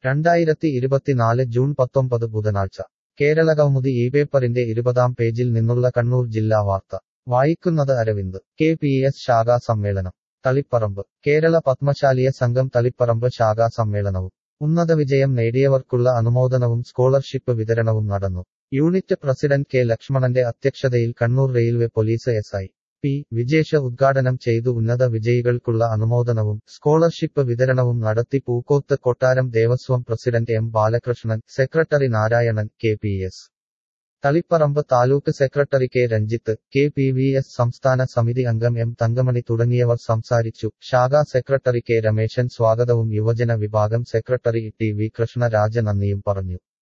രണ്ടായിരത്തി ഇരുപത്തിനാല് ജൂൺ പത്തൊമ്പത് ബുധനാഴ്ച കേരളകൗമുദി ഈ പേപ്പറിന്റെ ഇരുപതാം പേജിൽ നിന്നുള്ള കണ്ണൂർ ജില്ലാ വാർത്ത വായിക്കുന്നത് അരവിന്ദ് കെ പി എസ് ശാഖാ സമ്മേളനം തളിപ്പറമ്പ് കേരള പത്മശാലിയ സംഘം തളിപ്പറമ്പ് ശാഖാ സമ്മേളനവും ഉന്നത വിജയം നേടിയവർക്കുള്ള അനുമോദനവും സ്കോളർഷിപ്പ് വിതരണവും നടന്നു യൂണിറ്റ് പ്രസിഡന്റ് കെ ലക്ഷ്മണന്റെ അധ്യക്ഷതയിൽ Kannur railway police S I P Vijesh ഉദ്ഘാടനം ചെയ്തു ഉന്നത വിജയികൾക്കുള്ള അനുമോദനവും സ്കോളർഷിപ്പ് വിതരണവും നടത്തി Pookoth Kottaram Devaswom president M Balakrishnan secretary Narayanan K P S Taliparamba taluk secretary K Ranjith K P V S സംസ്ഥാന സമിതി അംഗം എം തങ്കമണി തുടങ്ങിയവർ സംസാരിച്ചു ശാഖാ സെക്രട്ടറി കെ രമേശൻ സ്വാഗതവും യുവജന വിഭാഗം സെക്രട്ടറി ടി വി കൃഷ്ണരാജ നന്ദിയും പറഞ്ഞു